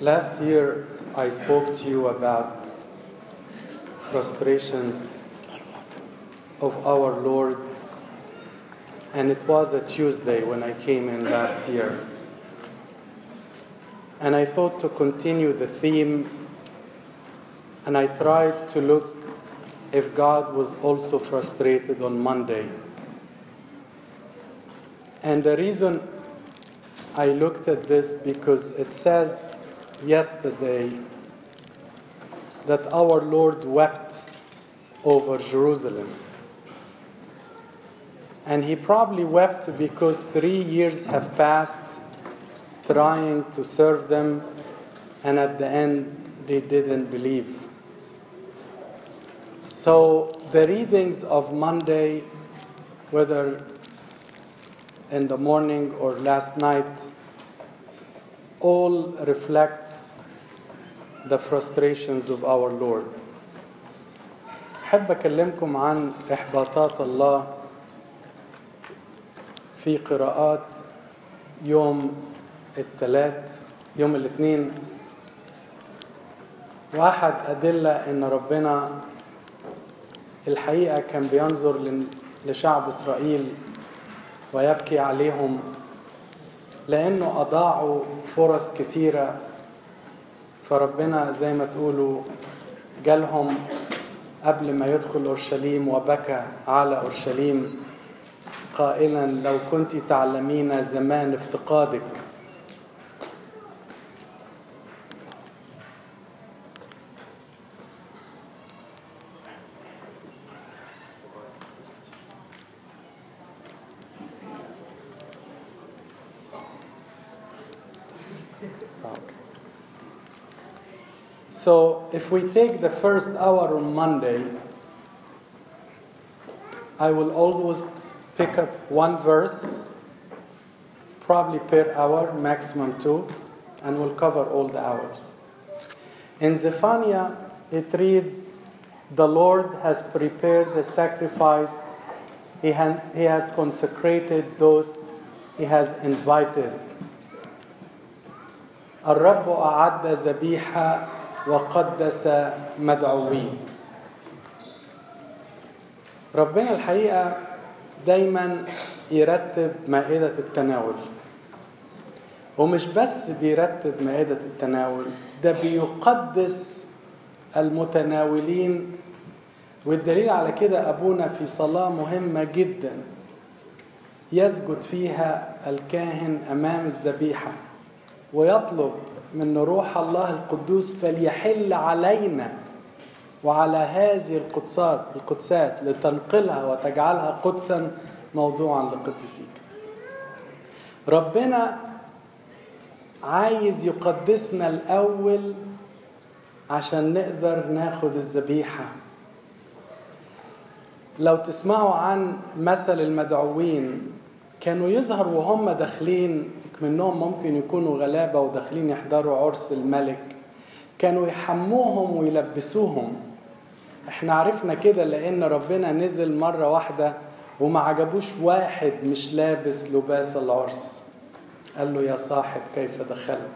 Last year, I spoke to you about frustrations of our Lord, and it was a Tuesday when I came in last year. And I thought to continue the theme, and I tried to look if God was also frustrated on Monday. And the reason I looked at this because it says yesterday that our Lord wept over Jerusalem. And he probably wept because three years have passed trying to serve them, and at the end, they didn't believe. So, the readings of Monday, whether in the morning or last night, all reflects the frustrations of our Lord. أحب أكلمكم عن إحباطات الله في قراءات يوم الثلاث يوم الاثنين واحد أدلة إن ربنا الحقيقة كان بينظر لشعب إسرائيل ويبكي عليهم لأنه أضاعوا فرص كتيرة فربنا زي ما تقولوا جالهم قبل ما يدخل أورشليم وبكى على أورشليم قائلا لو كنت تعلمين زمان افتقادك Okay. So, if we take the first hour on Monday, I will always pick up one verse, probably per hour, maximum two, and we'll cover all the hours. In Zephaniah, it reads, The Lord has prepared the sacrifice, He, ha- he has consecrated those He has invited. الرب أعد ذبيحة وقدس مدعوين ربنا الحقيقة دايما يرتب مائدة التناول ومش بس بيرتب مائدة التناول ده بيقدس المتناولين والدليل على كده أبونا في صلاة مهمة جدا يسجد فيها الكاهن أمام الذبيحة ويطلب من روح الله القدوس فليحل علينا وعلى هذه القدسات القدسات لتنقلها وتجعلها قدسا موضوعا لقدسيك ربنا عايز يقدسنا الأول عشان نقدر ناخد الذبيحة لو تسمعوا عن مثل المدعوين كانوا يظهروا وهم داخلين منهم ممكن يكونوا غلابة وداخلين يحضروا عرس الملك كانوا يحموهم ويلبسوهم احنا عرفنا كده لان ربنا نزل مرة واحدة وما عجبوش واحد مش لابس لباس العرس قال له يا صاحب كيف دخلت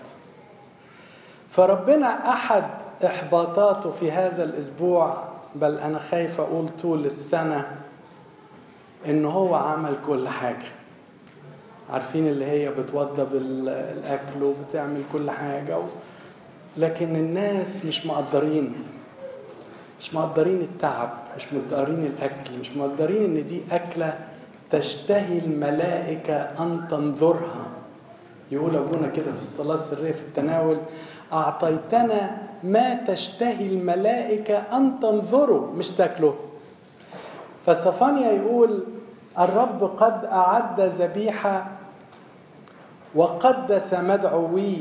فربنا احد احباطاته في هذا الاسبوع بل انا خايف اقول طول السنة ان هو عمل كل حاجه عارفين اللي هي بتوضب الاكل وبتعمل كل حاجه و... لكن الناس مش مقدرين مش مقدرين التعب مش مقدرين الاكل مش مقدرين ان دي اكله تشتهي الملائكه ان تنظرها يقول ابونا كده في الصلاه السريه في التناول اعطيتنا ما تشتهي الملائكه ان تنظروا مش تاكله فصفانيا يقول الرب قد أعد ذبيحة وقدس مدعوي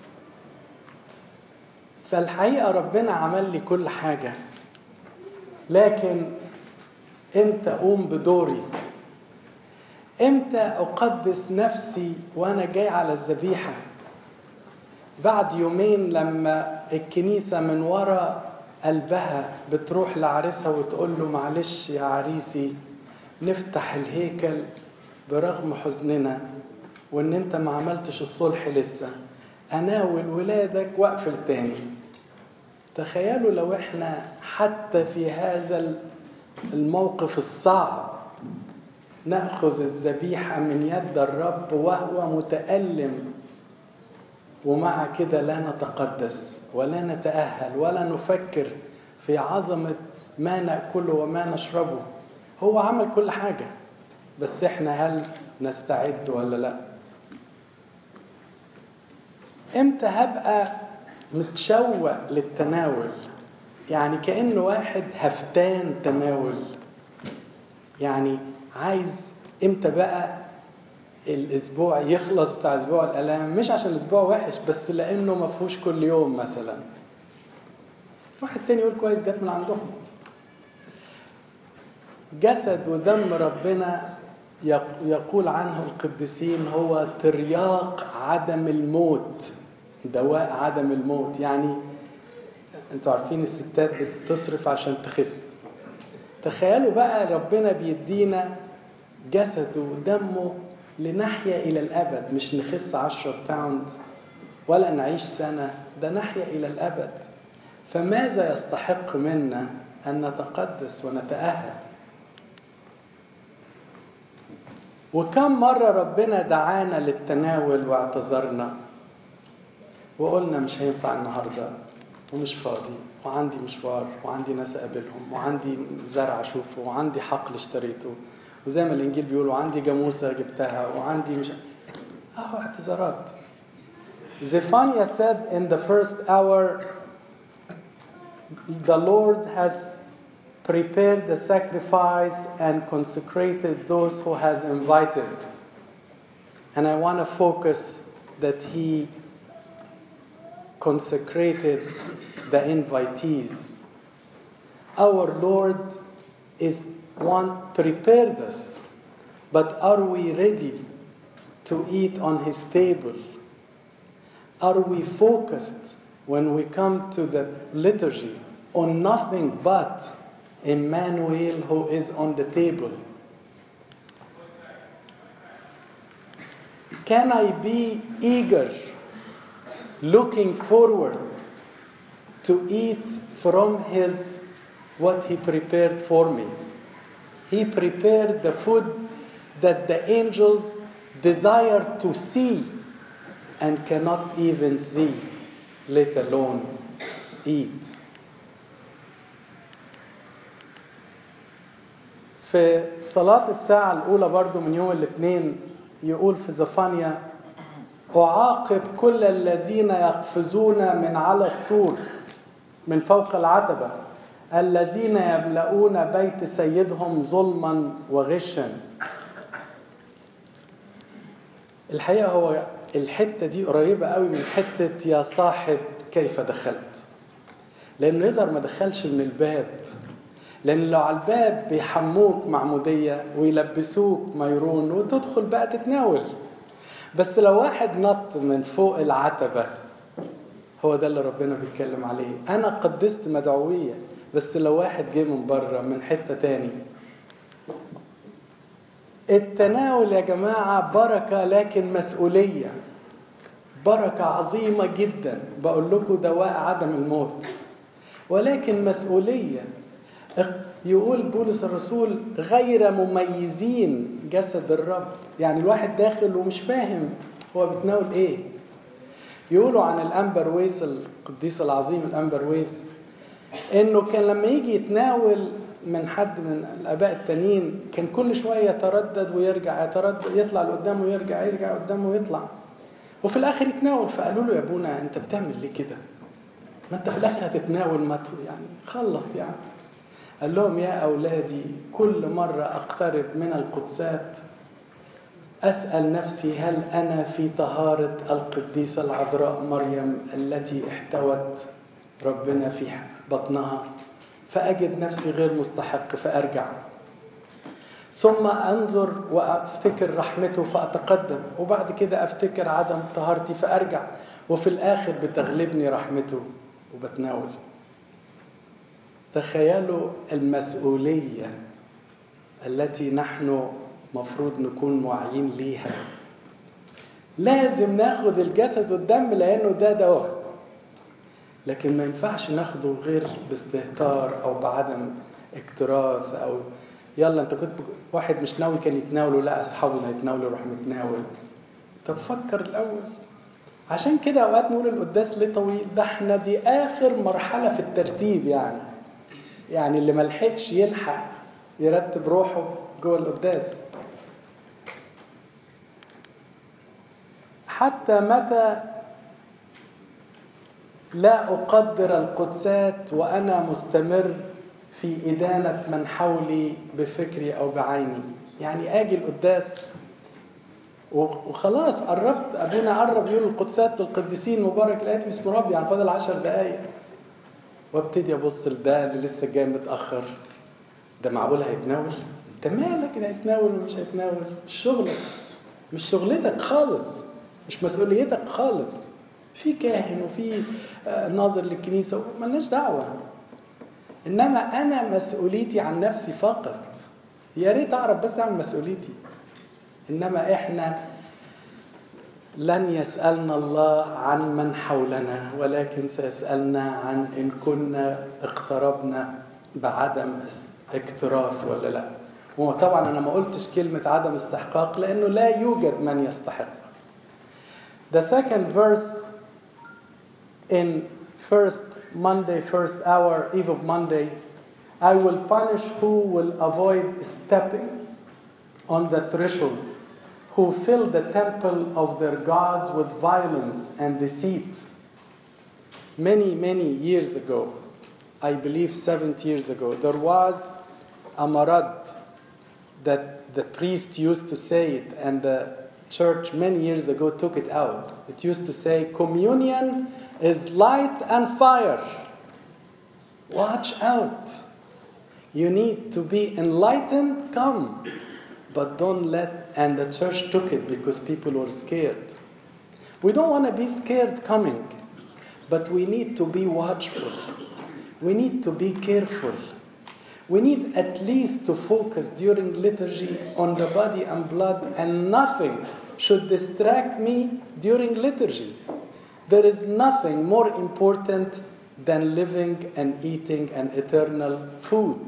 فالحقيقة ربنا عمل لي كل حاجة لكن امتى أقوم بدوري امتى أقدس نفسي وأنا جاي على الذبيحة بعد يومين لما الكنيسة من وراء قلبها بتروح لعريسها وتقول له معلش يا عريسي نفتح الهيكل برغم حزننا وان انت ما عملتش الصلح لسه اناول ولادك واقفل تاني تخيلوا لو احنا حتى في هذا الموقف الصعب ناخذ الذبيحه من يد الرب وهو متالم ومع كده لا نتقدس ولا نتاهل ولا نفكر في عظمه ما ناكله وما نشربه هو عمل كل حاجه بس احنا هل نستعد ولا لا امتى هبقى متشوق للتناول يعني كأنه واحد هفتان تناول يعني عايز امتى بقى الاسبوع يخلص بتاع اسبوع الالام مش عشان الاسبوع وحش بس لانه ما فيهوش كل يوم مثلا واحد تاني يقول كويس جت من عندهم جسد ودم ربنا يقول عنه القديسين هو ترياق عدم الموت دواء عدم الموت يعني انتوا عارفين الستات بتصرف عشان تخس تخيلوا بقى ربنا بيدينا جسده ودمه لنحيا إلى الأبد مش نخس عشرة باوند ولا نعيش سنة ده نحيا إلى الأبد فماذا يستحق منا أن نتقدس ونتأهل وكم مرة ربنا دعانا للتناول واعتذرنا وقلنا مش هينفع النهاردة ومش فاضي وعندي مشوار وعندي ناس أقابلهم وعندي زرع أشوفه وعندي حقل اشتريته وزي ما الإنجيل بيقول وعندي جاموسة جبتها وعندي مش أهو اعتذارات Zephaniah said in the first hour the Lord has prepared the sacrifice and consecrated those who has invited. And I want to focus that he consecrated the invitees. Our Lord is one prepared us, but are we ready to eat on his table? Are we focused when we come to the liturgy on nothing but Emmanuel who is on the table? Can I be eager, looking forward to eat from his what he prepared for me? He prepared the food that the angels desire to see and cannot even see, let alone eat. في صلاة الساعة الأولى برضو من يوم الاثنين يقول في زفانيا أعاقب كل الذين يقفزون من على السور من فوق العتبة الذين يملؤون بيت سيدهم ظلما وغشا الحقيقة هو الحتة دي قريبة قوي من حتة يا صاحب كيف دخلت لأنه يظهر ما دخلش من الباب لأن لو على الباب بيحموك معمودية ويلبسوك ميرون وتدخل بقى تتناول بس لو واحد نط من فوق العتبة هو ده اللي ربنا بيتكلم عليه أنا قدست مدعوية بس لو واحد جه من بره من حتة تاني التناول يا جماعة بركة لكن مسؤولية بركة عظيمة جدا بقول لكم دواء عدم الموت ولكن مسؤولية يقول بولس الرسول غير مميزين جسد الرب يعني الواحد داخل ومش فاهم هو بتناول ايه يقولوا عن الانبر ويس القديس العظيم الانبر ويس انه كان لما يجي يتناول من حد من الاباء التانيين كان كل شويه يتردد ويرجع يتردد يطلع لقدام ويرجع يرجع قدام ويطلع وفي الاخر يتناول فقالوا له يا ابونا انت بتعمل ليه كده؟ ما انت في الاخر هتتناول ما يعني خلص يعني قال لهم يا اولادي كل مره اقترب من القدسات اسال نفسي هل انا في طهاره القديسه العذراء مريم التي احتوت ربنا في بطنها فأجد نفسي غير مستحق فأرجع ثم أنظر وأفتكر رحمته فأتقدم وبعد كده أفتكر عدم طهارتي فأرجع وفي الآخر بتغلبني رحمته وبتناول تخيلوا المسؤولية التي نحن مفروض نكون واعيين ليها لازم ناخد الجسد والدم لانه ده دواء لكن ما ينفعش ناخده غير باستهتار او بعدم اكتراث او يلا انت كنت واحد مش ناوي كان يتناوله لا اصحابنا يتناولوا يروح متناول طب فكر الاول عشان كده اوقات نقول القداس ليه طويل ده احنا دي اخر مرحله في الترتيب يعني يعني اللي ملحقش يلحق يرتب روحه جوه القداس حتى متى لا أقدر القدسات وأنا مستمر في إدانة من حولي بفكري أو بعيني يعني أجي القداس وخلاص قربت أبونا قرب يقول القدسات للقديسين مبارك الآتي باسم ربي يعني فاضل عشر دقايق وابتدي أبص لده اللي لسه جاي متأخر ده معقول هيتناول؟ أنت مالك ده هيتناول ومش هيتناول؟ مش شغلك مش شغلتك خالص مش مسؤوليتك خالص في كاهن وفي ناظر للكنيسة ملناش دعوة إنما أنا مسؤوليتي عن نفسي فقط يا ريت أعرف بس أعمل مسؤوليتي إنما إحنا لن يسألنا الله عن من حولنا ولكن سيسألنا عن إن كنا اقتربنا بعدم اكتراث ولا لا وطبعا أنا ما قلتش كلمة عدم استحقاق لأنه لا يوجد من يستحق The second verse in first Monday, first hour, eve of Monday, I will punish who will avoid stepping on the threshold, who fill the temple of their gods with violence and deceit. Many, many years ago, I believe 70 years ago, there was a marad that the priest used to say it, and the church many years ago took it out. It used to say, Communion is light and fire. Watch out. You need to be enlightened, come. But don't let, and the church took it because people were scared. We don't want to be scared coming, but we need to be watchful. We need to be careful. We need at least to focus during liturgy on the body and blood, and nothing should distract me during liturgy. There is nothing more important than living and eating an eternal food.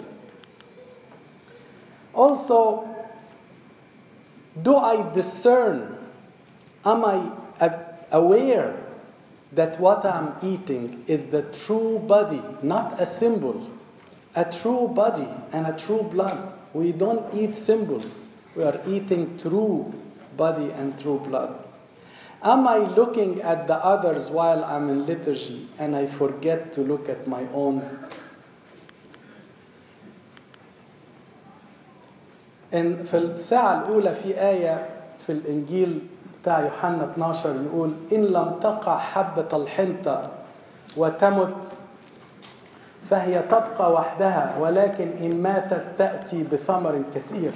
Also, do I discern? Am I aware that what I'm eating is the true body, not a symbol? A true body and a true blood. We don't eat symbols, we are eating true body and true blood. Am I looking at the others while I'm in liturgy and I forget to look at my own? إن في الساعة الأولى في آية في الإنجيل بتاع يوحنا 12 يقول إن لم تقع حبة الحنطة وتمت فهي تبقى وحدها ولكن إن ماتت تأتي بثمر كثير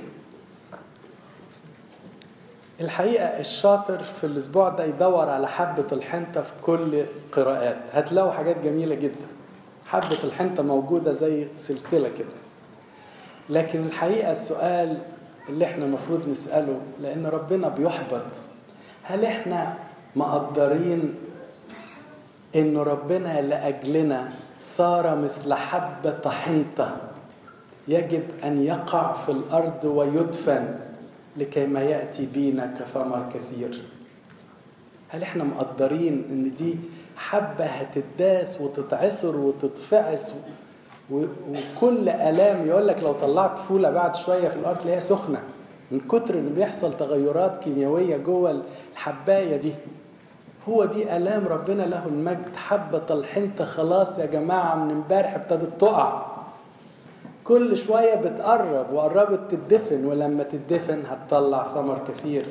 الحقيقة الشاطر في الأسبوع ده يدور على حبة الحنطة في كل قراءات هتلاقوا حاجات جميلة جدا حبة الحنطة موجودة زي سلسلة كده لكن الحقيقة السؤال اللي احنا المفروض نسأله لأن ربنا بيحبط هل احنا مقدرين إن ربنا لأجلنا صار مثل حبة حنطة يجب أن يقع في الأرض ويدفن لكي ما يأتي بينا كثمر كثير هل احنا مقدرين ان دي حبة هتداس وتتعصر وتتفعس وكل آلام يقول لك لو طلعت فولة بعد شوية في الأرض تلاقيها سخنة من كتر ان بيحصل تغيرات كيميائية جوه الحباية دي هو دي آلام ربنا له المجد حبة الحنطة خلاص يا جماعة من امبارح ابتدت تقع كل شوية بتقرب وقربت تدفن ولما تدفن هتطلع ثمر كثير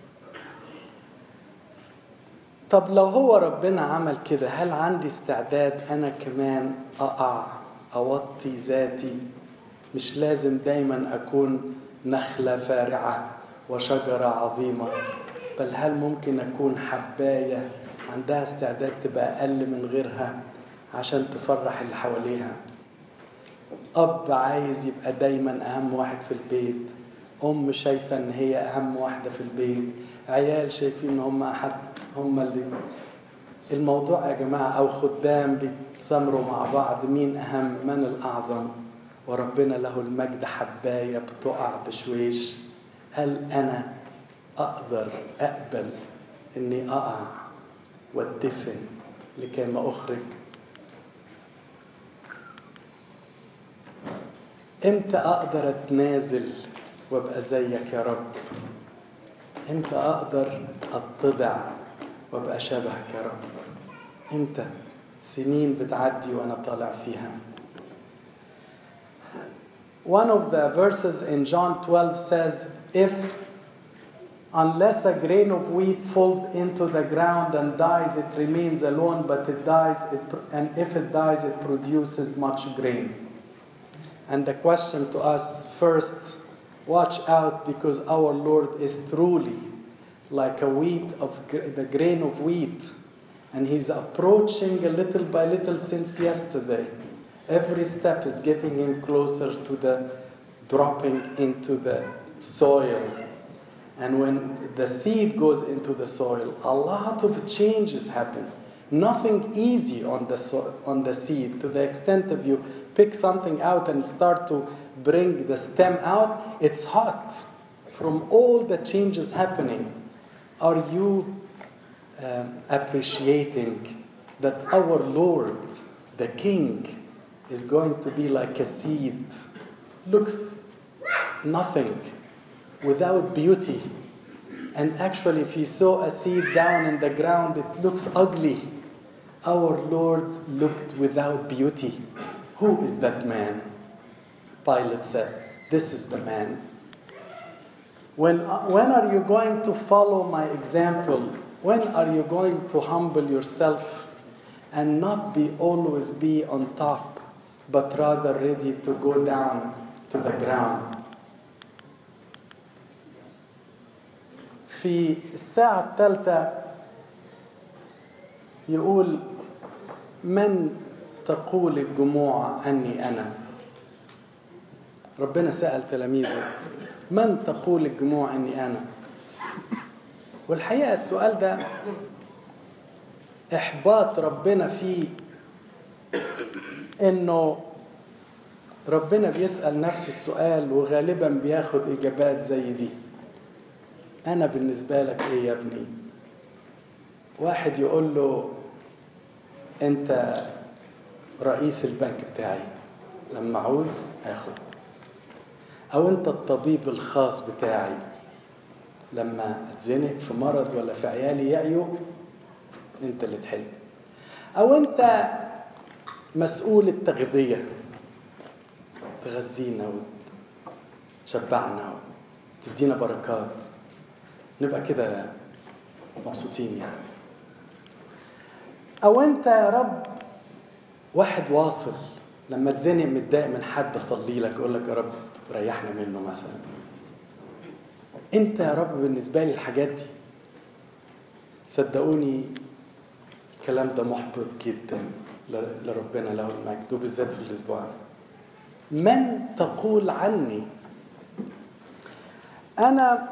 طب لو هو ربنا عمل كده هل عندي استعداد أنا كمان أقع أوطي ذاتي مش لازم دايما أكون نخلة فارعة وشجرة عظيمة بل هل ممكن أكون حباية عندها استعداد تبقى أقل من غيرها عشان تفرح اللي حواليها أب عايز يبقى دايما أهم واحد في البيت ام شايفه ان هي اهم واحده في البيت عيال شايفين ان هم احد هم اللي الموضوع يا جماعه او خدام بيتسامروا مع بعض مين اهم من الاعظم وربنا له المجد حبايه بتقع بشويش هل انا اقدر اقبل اني اقع واتدفن لكي ما اخرج امتى اقدر اتنازل وابقى زيك يا رب امتى اقدر اتضع وابقى شبهك يا رب امتى سنين بتعدي وانا طالع فيها One of the verses in John 12 says, If unless a grain of wheat falls into the ground and dies, it remains alone, but it dies, it, and if it dies, it produces much grain. And the question to us first watch out because our Lord is truly like a wheat of the grain of wheat, and He's approaching a little by little since yesterday. Every step is getting him closer to the dropping into the soil. And when the seed goes into the soil, a lot of changes happen. Nothing easy on the, so- on the seed to the extent of you pick something out and start to bring the stem out, it's hot from all the changes happening. Are you um, appreciating that our Lord, the King, is going to be like a seed? Looks nothing without beauty. And actually, if you sow a seed down in the ground, it looks ugly. Our Lord looked without beauty. Who is that man? Pilate said, This is the man. When, when are you going to follow my example? When are you going to humble yourself and not be always be on top, but rather ready to go down to the ground? في الساعة الثالثة يقول من تقول الجموع أني أنا ربنا سأل تلاميذه من تقول الجموع أني أنا والحقيقة السؤال ده إحباط ربنا فيه إنه ربنا بيسأل نفس السؤال وغالبا بياخد إجابات زي دي أنا بالنسبة لك إيه يا ابني؟ واحد يقول له أنت رئيس البنك بتاعي لما عاوز آخد أو أنت الطبيب الخاص بتاعي لما اتزنق في مرض ولا في عيالي يعيوا أنت اللي تحل أو أنت مسؤول التغذية تغذينا وتشبعنا وتدينا بركات نبقى كده مبسوطين يعني او انت يا رب واحد واصل لما تزنق متضايق من حد اصلي لك اقول لك يا رب ريحنا منه مثلا انت يا رب بالنسبه لي الحاجات دي صدقوني الكلام ده محبط جدا لربنا له المجد وبالذات في الاسبوع ده من تقول عني انا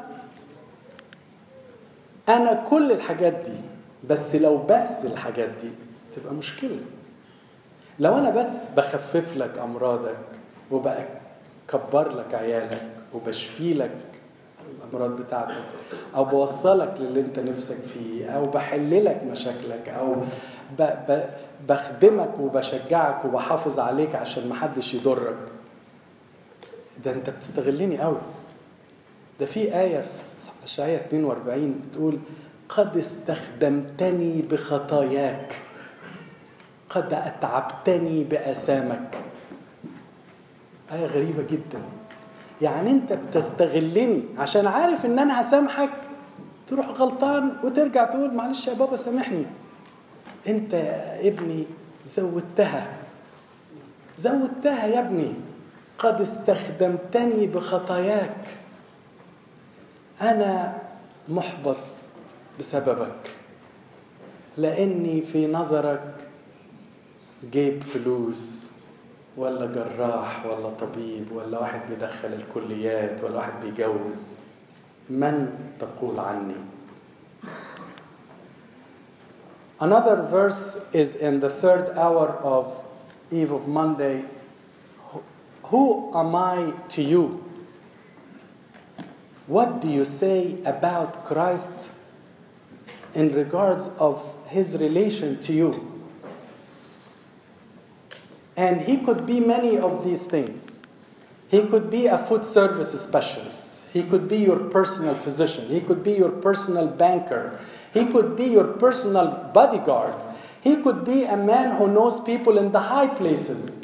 انا كل الحاجات دي بس لو بس الحاجات دي تبقى مشكله لو انا بس بخفف لك امراضك وبكبر لك عيالك وبشفي لك الامراض بتاعتك او بوصلك للي انت نفسك فيه او بحل لك مشاكلك او ب ب بخدمك وبشجعك وبحافظ عليك عشان محدش يضرك ده انت بتستغلني قوي ده في آية في إشعياء 42 بتقول قد استخدمتني بخطاياك قد أتعبتني بأسامك آية غريبة جدا يعني أنت بتستغلني عشان عارف إن أنا هسامحك تروح غلطان وترجع تقول معلش يا بابا سامحني أنت يا ابني زودتها زودتها يا ابني قد استخدمتني بخطاياك أنا محبط بسببك لأني في نظرك جيب فلوس ولا جراح ولا طبيب ولا واحد بيدخل الكليات ولا واحد بيجوز من تقول عني Another verse is in the third hour of Eve of Monday. Who am I to you? What do you say about Christ in regards of his relation to you? And he could be many of these things. He could be a food service specialist. He could be your personal physician. He could be your personal banker. He could be your personal bodyguard. He could be a man who knows people in the high places.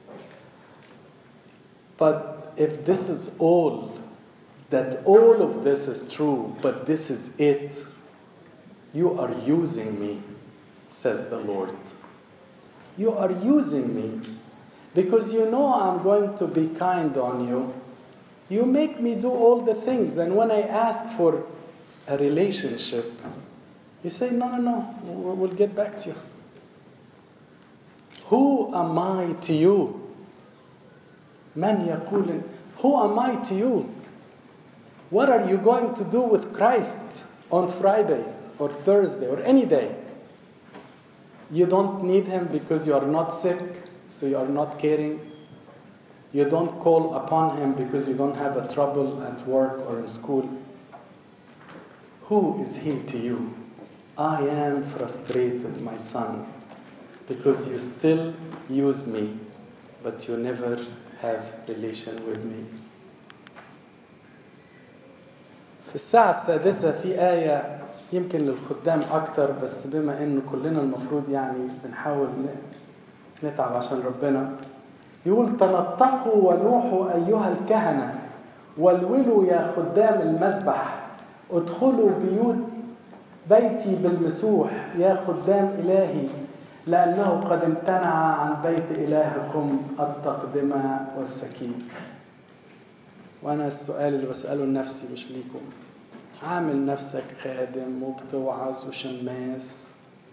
But if this is all, that all of this is true, but this is it, you are using me, says the Lord. You are using me because you know I'm going to be kind on you. You make me do all the things, and when I ask for a relationship, you say, No, no, no, we'll get back to you. Who am I to you? من يقول Who am I to you? What are you going to do with Christ on Friday or Thursday or any day? You don't need him because you are not sick, so you are not caring. You don't call upon him because you don't have a trouble at work or in school. Who is he to you? I am frustrated, my son, because you still use me, but you never have relation with me. في الساعة السادسة في آية يمكن للخدام أكتر بس بما إنه كلنا المفروض يعني بنحاول نتعب عشان ربنا يقول تنطقوا ونوحوا أيها الكهنة والولوا يا خدام المذبح ادخلوا بيوت بيتي بالمسوح يا خدام إلهي لأنه قد امتنع عن بيت إلهكم التقدمة والسكين وأنا السؤال اللي بسأله لنفسي مش ليكم عامل نفسك خادم وبتوعظ وشماس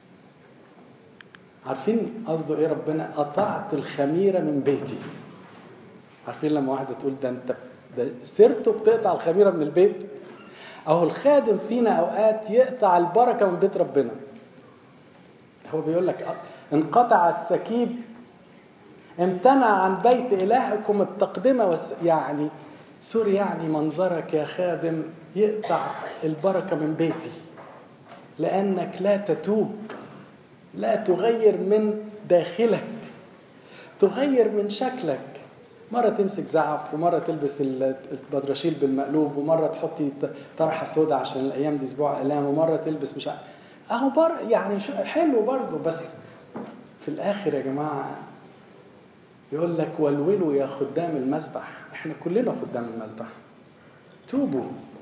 عارفين قصده ايه ربنا قطعت الخميره من بيتي عارفين لما واحده تقول ده انت ده سيرته بتقطع الخميره من البيت اهو الخادم فينا اوقات يقطع البركه من بيت ربنا هو بيقول لك انقطع السكيب امتنع عن بيت الهكم التقدمه والس... يعني سوري يعني منظرك يا خادم يقطع البركه من بيتي لانك لا تتوب لا تغير من داخلك تغير من شكلك مرة تمسك زعف ومرة تلبس البدرشيل بالمقلوب ومرة تحطي طرحة سودا عشان الأيام دي أسبوع إعلام ومرة تلبس مش أهو بر يعني حلو برضه بس في الآخر يا جماعة يقول لك ولولوا يا خدام المذبح احنا كلنا خدام المذبح توبوا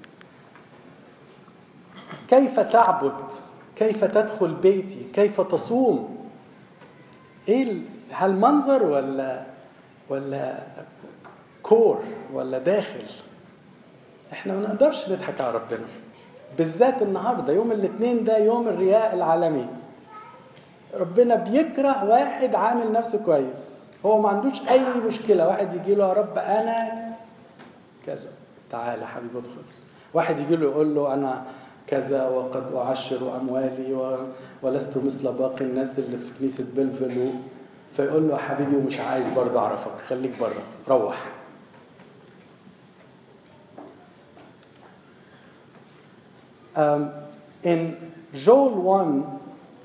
كيف تعبد كيف تدخل بيتي كيف تصوم ايه هل منظر ولا ولا كور ولا داخل احنا ما نقدرش نضحك على ربنا بالذات النهارده يوم الاثنين ده يوم الرياء العالمي ربنا بيكره واحد عامل نفسه كويس هو ما عندوش اي مشكله واحد يجي له يا رب انا كذا تعالى يا حبيبي ادخل واحد يجي له يقول له انا كذا وقد أعشر أموالي و... ولست مثل باقي الناس اللي في كنيسة بلفل فيقول له حبيبي ومش عايز برضه أعرفك خليك بره روح um, in Joel 1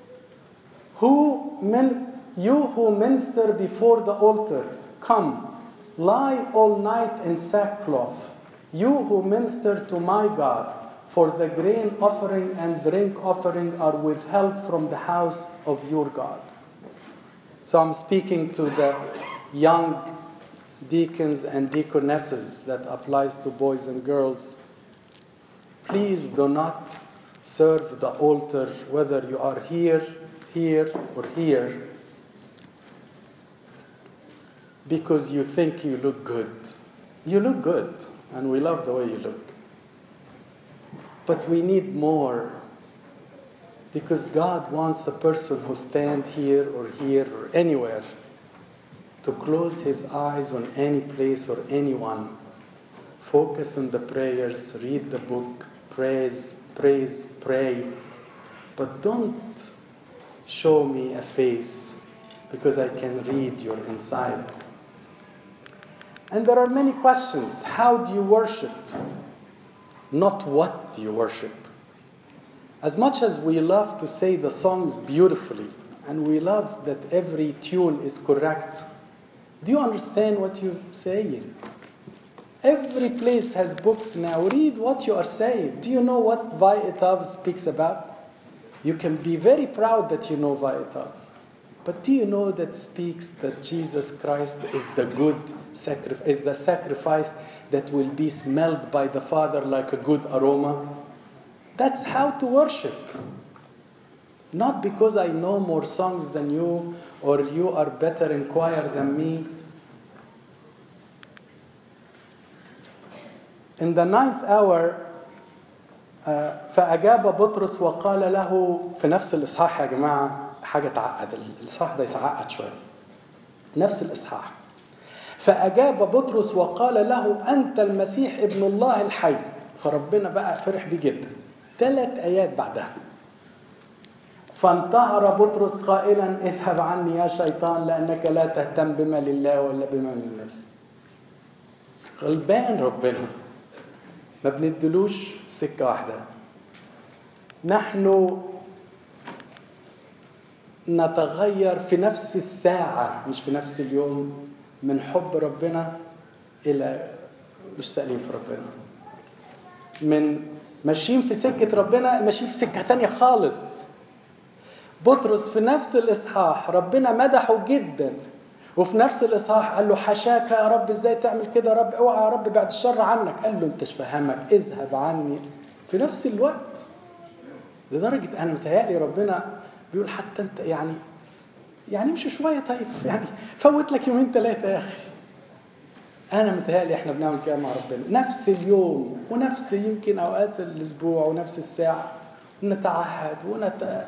who men, you who minister before the altar come lie all night in sackcloth you who minister to my God for the grain offering and drink offering are withheld from the house of your God. So I'm speaking to the young deacons and deaconesses that applies to boys and girls. Please do not serve the altar whether you are here, here, or here because you think you look good. You look good, and we love the way you look. But we need more because God wants a person who stand here or here or anywhere to close his eyes on any place or anyone. Focus on the prayers, read the book, praise, praise, pray. But don't show me a face because I can read your inside. And there are many questions. How do you worship? Not what do you worship. As much as we love to say the songs beautifully, and we love that every tune is correct, do you understand what you're saying? Every place has books now. Read what you are saying. Do you know what Vaitav speaks about? You can be very proud that you know Vaitav. But do you know that speaks that Jesus Christ is the good sacrifice, is the sacrifice that will be smelled by the Father like a good aroma? That's how to worship. Not because I know more songs than you or you are better in choir than me. In the ninth hour, فأجاب بطرس وقال له في نفس الإصحاح يا جماعة حاجة تعقد الإصحاح ده يتعقد شوية نفس الإصحاح فأجاب بطرس وقال له أنت المسيح ابن الله الحي فربنا بقى فرح بيه جدا ثلاث آيات بعدها فانتهر بطرس قائلا اذهب عني يا شيطان لأنك لا تهتم بما لله ولا بما للناس غلبان ربنا ما بندلوش سكة واحدة نحن نتغير في نفس الساعة مش في نفس اليوم من حب ربنا إلى مش سائلين في ربنا من ماشيين في سكة ربنا ماشيين في سكة تانية خالص بطرس في نفس الإصحاح ربنا مدحه جدا وفي نفس الإصحاح قال له حشاك يا رب إزاي تعمل كده يا رب اوعى يا رب بعد الشر عنك قال له أنت فهمك اذهب عني في نفس الوقت لدرجة أنا متهيألي ربنا بيقول حتى أنت يعني يعني امشي شوية طيب يعني فوت لك يومين ثلاثة يا أخي أنا متهيألي إحنا بنعمل كده مع ربنا نفس اليوم ونفس يمكن أوقات الأسبوع ونفس الساعة نتعهد ونت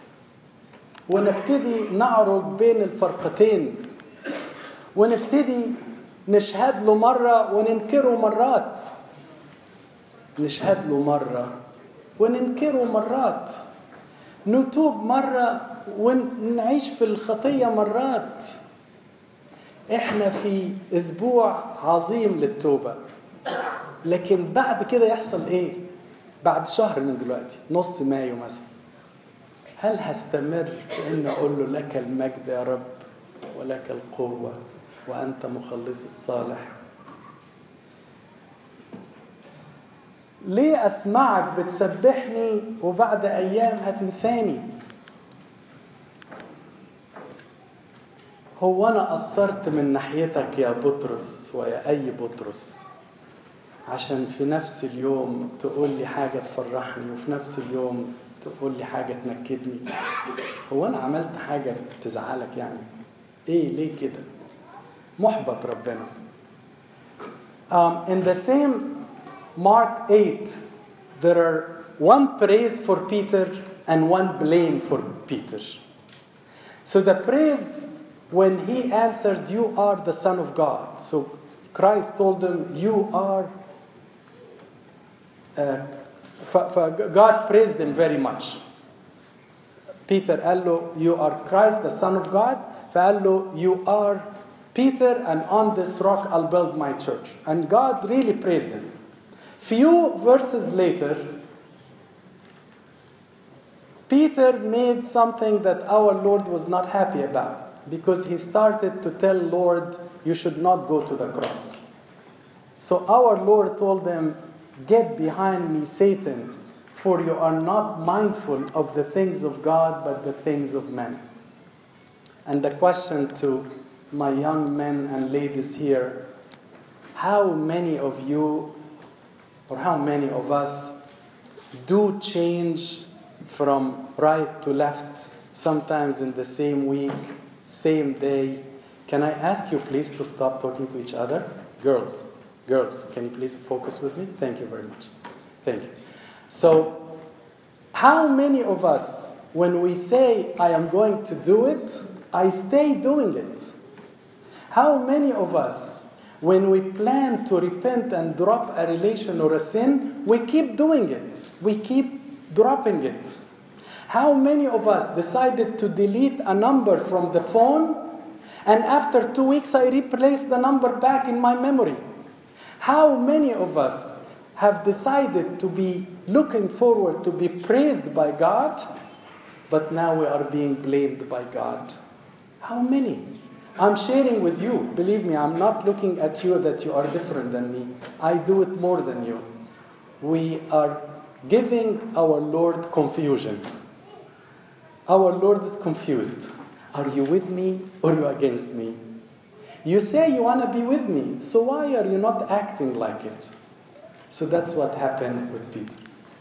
ونبتدي نعرج بين الفرقتين ونبتدي نشهد له مرة وننكره مرات نشهد له مرة وننكره مرات نتوب مرة ونعيش في الخطية مرات احنا في اسبوع عظيم للتوبة لكن بعد كده يحصل ايه بعد شهر من دلوقتي نص مايو مثلا هل هستمر في ان اقول له لك المجد يا رب ولك القوة وانت مخلص الصالح ليه اسمعك بتسبحني وبعد ايام هتنساني هو انا قصرت من ناحيتك يا بطرس ويا اي بطرس عشان في نفس اليوم تقول لي حاجه تفرحني وفي نفس اليوم تقول لي حاجه تنكدني هو انا عملت حاجه تزعلك يعني ايه ليه كده محبط ربنا um, in the same Mark 8 there are one praise for Peter and one blame for Peter so the praise when he answered, You are the Son of God. So Christ told him, You are. Uh, for, for God praised him very much. Peter قال له, You are Christ, the Son of God. فقال له, You are Peter, and on this rock I'll build my church. And God really praised him. Few verses later, Peter made something that our Lord was not happy about because he started to tell Lord, you should not go to the cross. So our Lord told them, Get behind me, Satan, for you are not mindful of the things of God, but the things of men. And the question to my young men and ladies here how many of you, or how many of us, do change from right to left, sometimes in the same week, same day. Can I ask you please to stop talking to each other? Girls, girls, can you please focus with me? Thank you very much. Thank you. So, how many of us, when we say, I am going to do it, I stay doing it? How many of us, when we plan to repent and drop a relation or a sin, we keep doing it? We keep dropping it. How many of us decided to delete a number from the phone and after two weeks I replaced the number back in my memory? How many of us have decided to be looking forward to be praised by God, but now we are being blamed by God? How many? I'm sharing with you. Believe me, I'm not looking at you that you are different than me. I do it more than you. We are giving our Lord confusion. Our Lord is confused. Are you with me or are you against me? You say you want to be with me, so why are you not acting like it? So that's what happened with Peter.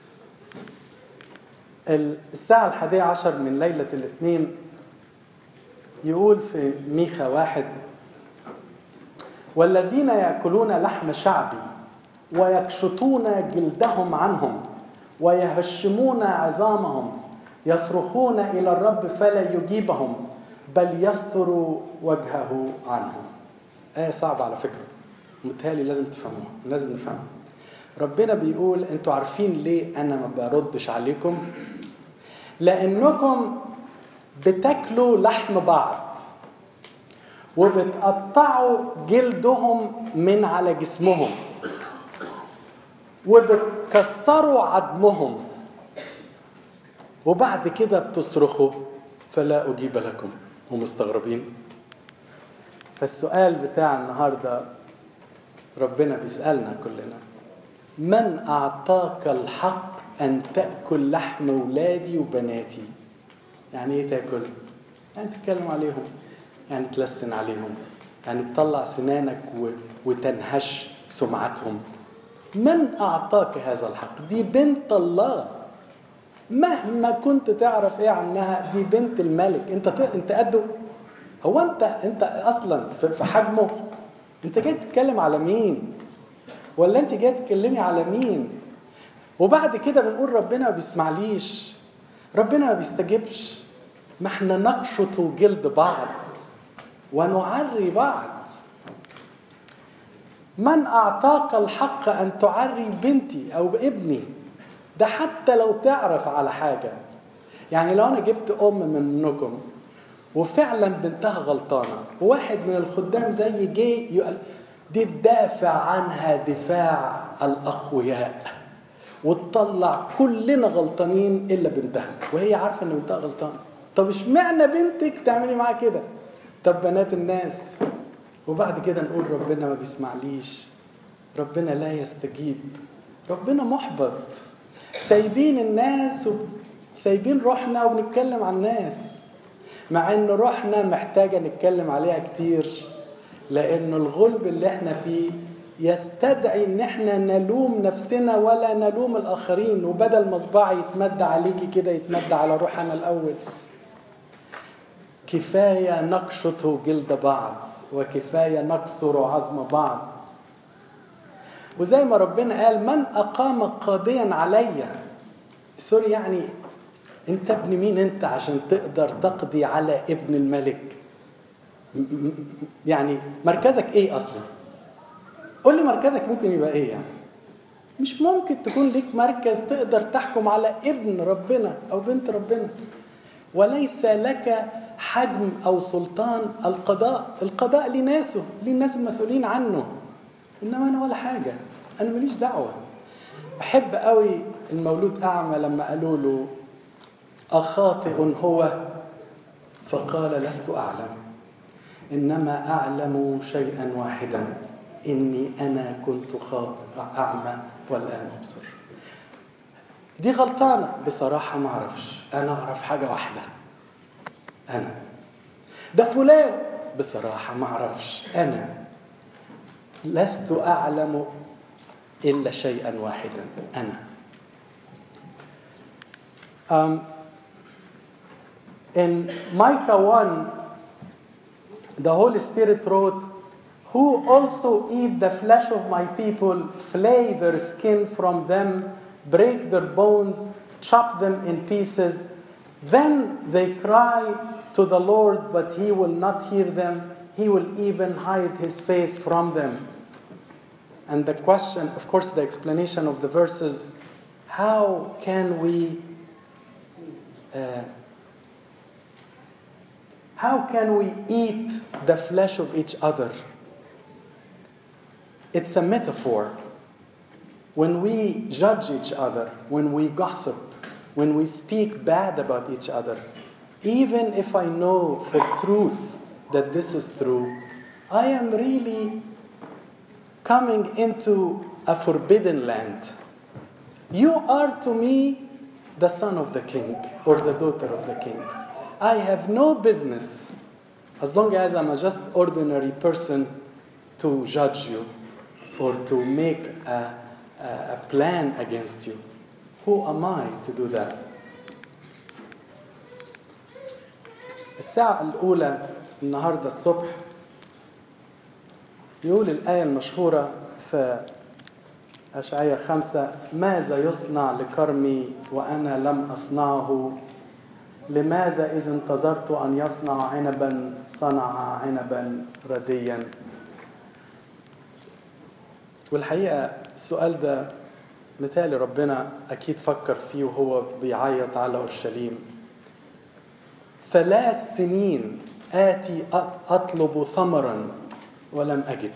الساعة الحادية عشر من ليلة الاثنين يقول في ميخا واحد والذين يأكلون لحم شعبي ويكشطون جلدهم عنهم ويهشمون عظامهم يصرخون إلى الرب فلا يجيبهم بل يستر وجهه عنهم آية صعبة على فكرة متهيألي لازم تفهموها لازم نفهمها ربنا بيقول انتوا عارفين ليه انا ما بردش عليكم لانكم بتاكلوا لحم بعض وبتقطعوا جلدهم من على جسمهم وبتكسروا عظمهم وبعد كده بتصرخوا فلا أجيب لكم ومستغربين فالسؤال بتاع النهارده ربنا بيسألنا كلنا من أعطاك الحق أن تأكل لحم ولادي وبناتي يعني إيه تاكل؟ يعني تتكلم عليهم يعني تلسن عليهم يعني تطلع سنانك و... وتنهش سمعتهم من أعطاك هذا الحق؟ دي بنت الله مهما كنت تعرف ايه عنها دي بنت الملك انت ت... انت قده هو انت انت اصلا في, في حجمه انت جاي تتكلم على مين ولا انت جاي تتكلمي على مين وبعد كده بنقول ربنا ما بيسمعليش ربنا ما بيستجبش ما احنا نقشط جلد بعض ونعري بعض من اعطاك الحق ان تعري بنتي او ابني ده حتى لو تعرف على حاجه يعني لو انا جبت ام منكم وفعلا بنتها غلطانه وواحد من الخدام زي جه يقول دي تدافع عنها دفاع الاقوياء وتطلع كلنا غلطانين الا بنتها وهي عارفه ان بنتها غلطانه طب اشمعنى بنتك تعملي معاها كده طب بنات الناس وبعد كده نقول ربنا ما بيسمعليش ربنا لا يستجيب ربنا محبط سايبين الناس وسايبين روحنا وبنتكلم عن الناس مع ان روحنا محتاجه نتكلم عليها كتير لان الغلب اللي احنا فيه يستدعي ان احنا نلوم نفسنا ولا نلوم الاخرين وبدل ما صباعي يتمد عليكي كده يتمد على روح انا الاول كفايه نقشط جلد بعض وكفايه نكسر عظم بعض وزي ما ربنا قال من اقام قاضيا عليا سوري يعني انت ابن مين انت عشان تقدر تقضي على ابن الملك يعني مركزك ايه اصلا قول لي مركزك ممكن يبقى ايه يعني مش ممكن تكون ليك مركز تقدر تحكم على ابن ربنا او بنت ربنا وليس لك حجم او سلطان القضاء القضاء لناسه للناس المسؤولين عنه انما انا ولا حاجه انا ماليش دعوه احب قوي المولود اعمى لما قالوا له اخاطئ هو فقال لست اعلم انما اعلم شيئا واحدا اني انا كنت خاطئ اعمى والان ابصر دي غلطانه بصراحه ما اعرفش انا اعرف حاجه واحده انا ده فلان بصراحه ما اعرفش انا لست اعلم الا شيئا واحدا انا um, in Micah 1 the Holy Spirit wrote who also eat the flesh of my people flay their skin from them break their bones chop them in pieces then they cry to the Lord but he will not hear them he will even hide his face from them. And the question, of course, the explanation of the verses how can we uh, how can we eat the flesh of each other? It's a metaphor. When we judge each other, when we gossip, when we speak bad about each other, even if I know for truth that this is true, I am really coming into a forbidden land. You are to me the son of the king or the daughter of the king. I have no business, as long as I'm a just ordinary person, to judge you or to make a, a, a plan against you. Who am I to do that? الساعة الأولى النهاردة الصبح يقول الآية المشهورة في أشعية خمسة ماذا يصنع لكرمي وأنا لم أصنعه لماذا إذ انتظرت أن يصنع عنبا صنع عنبا رديا والحقيقة السؤال ده مثالي ربنا أكيد فكر فيه وهو بيعيط على أورشليم ثلاث سنين آتي أطلب ثمرا ولم أجد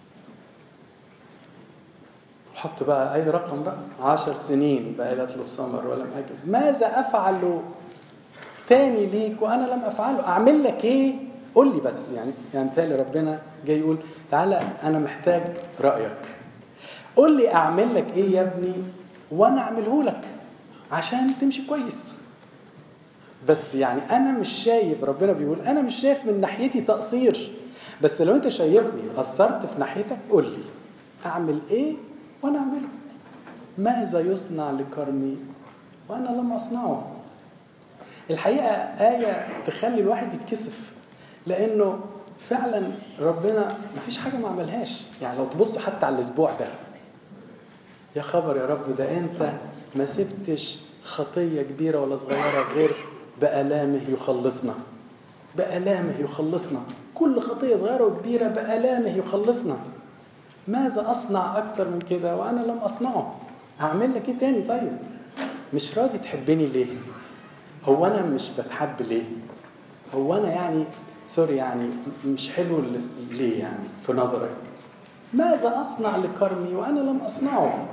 حط بقى أي رقم بقى عشر سنين بقى أطلب ثمر ولم أجد ماذا أفعل تاني ليك وأنا لم أفعله أعمل لك إيه قول لي بس يعني يعني مثالي ربنا جاي يقول تعالى أنا محتاج رأيك قول لي أعمل لك إيه يا ابني وأنا أعمله لك عشان تمشي كويس بس يعني انا مش شايف ربنا بيقول انا مش شايف من ناحيتي تقصير بس لو انت شايفني قصرت في ناحيتك قول لي اعمل ايه وانا اعمله ماذا يصنع لكرمي وانا لم اصنعه الحقيقه ايه تخلي الواحد يتكسف لانه فعلا ربنا مفيش حاجه ما عملهاش يعني لو تبصوا حتى على الاسبوع ده يا خبر يا رب ده انت ما سبتش خطيه كبيره ولا صغيره غير بآلامه يخلصنا بآلامه يخلصنا كل خطية صغيرة وكبيرة بآلامه يخلصنا ماذا أصنع أكتر من كده وأنا لم أصنعه أعمل لك إيه تاني طيب مش راضي تحبني ليه هو أنا مش بتحب ليه هو أنا يعني سوري يعني مش حلو ليه يعني في نظرك ماذا أصنع لكرمي وأنا لم أصنعه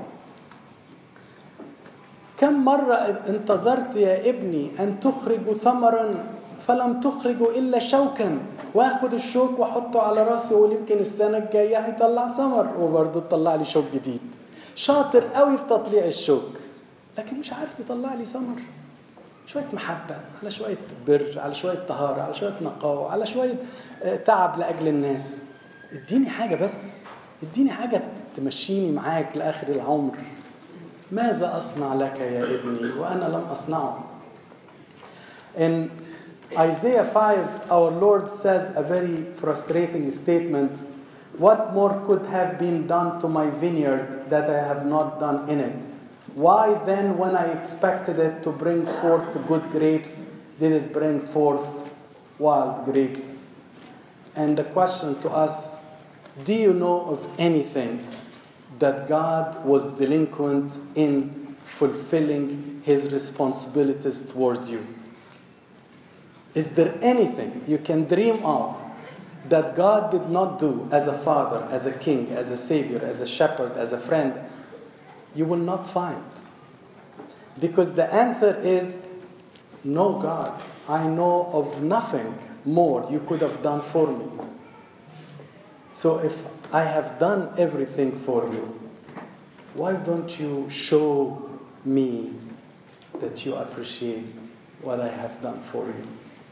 كم مرة انتظرت يا ابني أن تخرجوا ثمرا فلم تخرجوا إلا شوكا واخد الشوك واحطه على راسي واقول يمكن السنة الجاية هيطلع ثمر وبرضه تطلع لي شوك جديد شاطر قوي في تطليع الشوك لكن مش عارف تطلع لي ثمر شوية محبة على شوية بر على شوية طهارة على شوية نقاوة على شوية تعب لأجل الناس اديني حاجة بس اديني حاجة تمشيني معاك لآخر العمر ماذا أصنع لك يا ابني وأنا لم أصنعه In Isaiah 5, our Lord says a very frustrating statement What more could have been done to my vineyard that I have not done in it? Why then, when I expected it to bring forth good grapes, did it bring forth wild grapes? And the question to us do you know of anything that God was delinquent in fulfilling his responsibilities towards you? Is there anything you can dream of that God did not do as a father, as a king, as a savior, as a shepherd, as a friend? You will not find. Because the answer is no, God. I know of nothing more you could have done for me. So if I have done everything for you. Why don't you show me that you appreciate what I have done for you?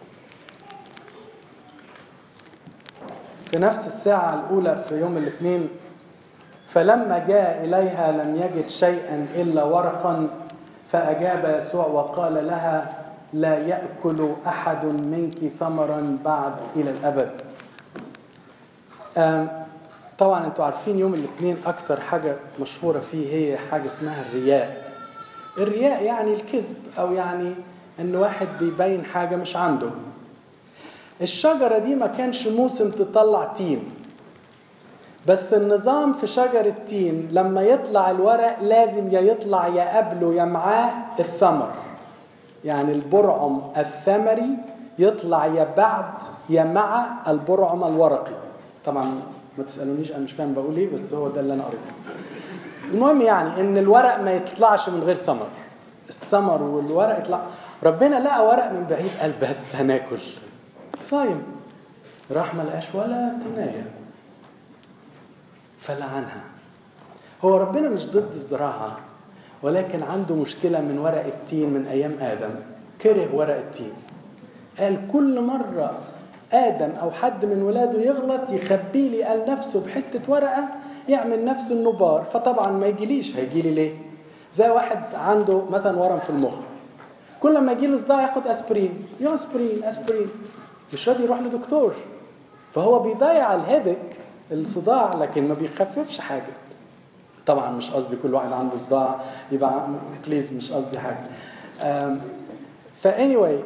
في نفس الساعة الأولى في يوم الاثنين فلما جاء إليها لم يجد شيئا إلا ورقا فأجاب يسوع وقال لها لا يأكل أحد منك ثمرا بعد إلى الأبد طبعا انتوا عارفين يوم الاثنين اكتر حاجة مشهورة فيه هي حاجة اسمها الرياء الرياء يعني الكذب او يعني ان واحد بيبين حاجة مش عنده الشجرة دي ما كانش موسم تطلع تين بس النظام في شجر التين لما يطلع الورق لازم يا يطلع يا قبله يا معاه الثمر يعني البرعم الثمري يطلع يا بعد يا مع البرعم الورقي طبعا ما تسالونيش انا مش فاهم بقول ايه بس هو ده اللي انا قريته المهم يعني ان الورق ما يطلعش من غير ثمر الثمر والورق يطلع ربنا لقى ورق من بعيد قال بس هناكل صايم راح ما لقاش ولا تنايه فلعنها هو ربنا مش ضد الزراعة ولكن عنده مشكلة من ورق التين من أيام آدم كره ورق التين قال كل مرة آدم أو حد من ولاده يغلط يخبي لي قال نفسه بحتة ورقة يعمل نفسه النبار فطبعا ما يجيليش هيجيلي ليه؟ زي واحد عنده مثلا ورم في المخ كل ما يجيله صداع ياخد اسبرين يا اسبرين اسبرين مش راضي يروح لدكتور فهو بيضيع الهيدك الصداع لكن ما بيخففش حاجه طبعا مش قصدي كل واحد عنده صداع يبقى بليز مش قصدي حاجه فا anyway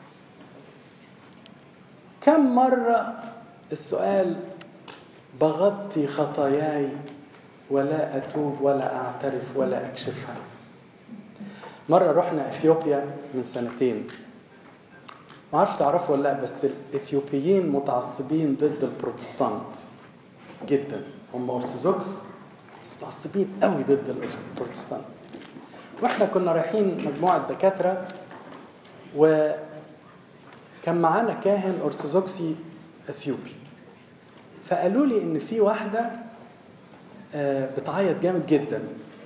كم مرة السؤال بغطي خطاياي ولا أتوب ولا أعترف ولا أكشفها مرة رحنا إثيوبيا من سنتين ما اعرفش تعرفوا ولا لا بس الإثيوبيين متعصبين ضد البروتستانت جدا هم أرثوذكس بس متعصبين قوي ضد البروتستانت واحنا كنا رايحين مجموعة دكاترة و كان معانا كاهن أرثوذكسي أثيوبي فقالوا لي إن في واحدة بتعيط جامد جدا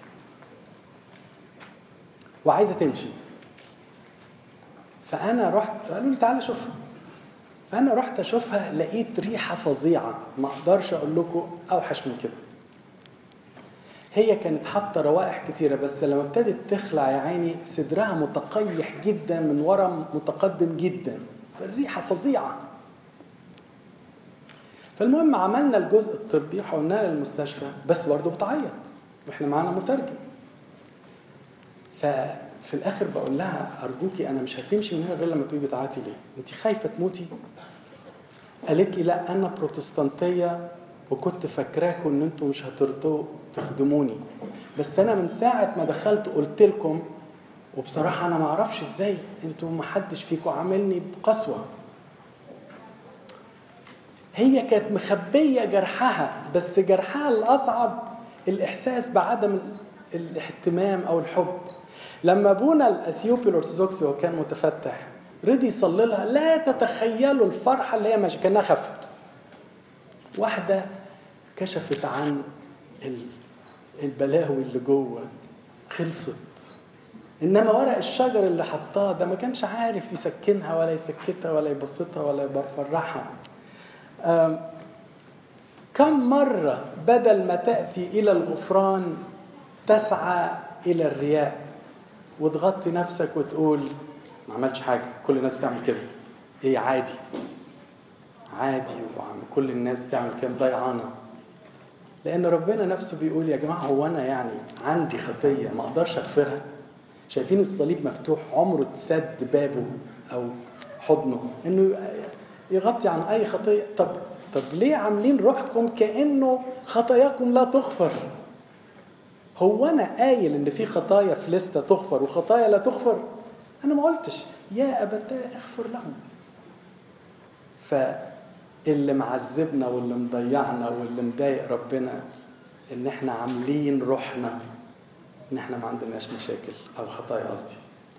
وعايزة تمشي فأنا رحت قالوا لي تعالى شوفها فأنا رحت أشوفها لقيت ريحة فظيعة ما أقدرش أقول لكم أوحش من كده هي كانت حاطة روائح كتيرة بس لما ابتدت تخلع يا عيني صدرها متقيح جدا من ورم متقدم جدا فالريحة فظيعة فالمهم عملنا الجزء الطبي حولناها للمستشفى بس برضه بتعيط واحنا معانا مترجم ففي الاخر بقول لها ارجوكي انا مش هتمشي من هنا غير لما تقولي بتعيطي ليه؟ انت خايفه تموتي؟ قالت لي لا انا بروتستانتيه وكنت فاكراكم ان انتم مش هترضوا تخدموني بس انا من ساعه ما دخلت قلت لكم وبصراحه انا ما اعرفش ازاي انتوا ما حدش فيكم عاملني بقسوه هي كانت مخبيه جرحها بس جرحها الاصعب الاحساس بعدم الاهتمام او الحب لما ابونا الاثيوبي الارثوذكسي وهو كان متفتح رضي يصلي لها لا تتخيلوا الفرحه اللي هي ماشيه كانها خفت واحده كشفت عن البلاوي اللي جوه خلصت انما ورق الشجر اللي حطاه ده ما كانش عارف يسكنها ولا يسكتها ولا يبسطها ولا يفرحها كم مرة بدل ما تأتي إلى الغفران تسعى إلى الرياء وتغطي نفسك وتقول ما عملتش حاجة كل الناس بتعمل كده إيه عادي عادي وكل الناس بتعمل كده ضيعانة لأن ربنا نفسه بيقول يا جماعة هو أنا يعني عندي خطية ما أقدرش أغفرها شايفين الصليب مفتوح عمره تسد بابه أو حضنه إنه يغطي عن اي خطيه طب طب ليه عاملين روحكم كانه خطاياكم لا تغفر هو انا قايل ان في خطايا في لسته تغفر وخطايا لا تغفر انا ما قلتش يا ابتاه اغفر لهم فاللي معذبنا واللي مضيعنا واللي مضايق ربنا ان احنا عاملين روحنا ان احنا ما عندناش مشاكل او خطايا قصدي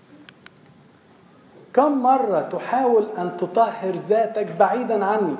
كم مرة تحاول أن تطهر ذاتك بعيدا عني